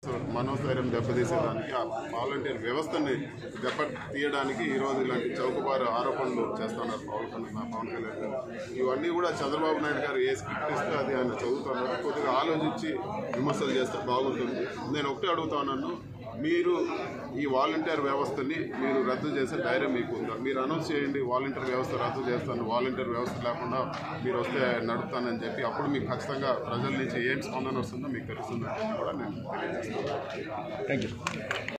మనోస్థైర్యం దెబ్బతీసేదానికి ఆ వాలంటీర్ వ్యవస్థని దెబ్బ తీయడానికి ఈరోజు ఇలాంటి చౌకబారు ఆరోపణలు చేస్తున్నారు పవన్ కళ్యాణ్ పవన్ కళ్యాణ్ గారు ఇవన్నీ కూడా చంద్రబాబు నాయుడు గారు ఏ స్క్రిప్ట్ ఇస్తే అది ఆయన చదువుతున్నారు కొద్దిగా ఆలోచించి విమర్శలు చేస్తే బాగుంటుంది నేను ఒకటే అడుగుతా ఉన్నాను మీరు ఈ వాలంటీర్ వ్యవస్థని మీరు రద్దు చేసే ధైర్యం మీకు ఉందా మీరు అనౌన్స్ చేయండి వాలంటీర్ వ్యవస్థ రద్దు చేస్తాను వాలంటీర్ వ్యవస్థ లేకుండా మీరు వస్తే నడుపుతానని చెప్పి అప్పుడు మీకు ఖచ్చితంగా ప్రజల నుంచి ఏం స్పందన వస్తుందో మీకు తెలుస్తుందని కూడా నేను తెలియజేస్తాను థ్యాంక్ యూ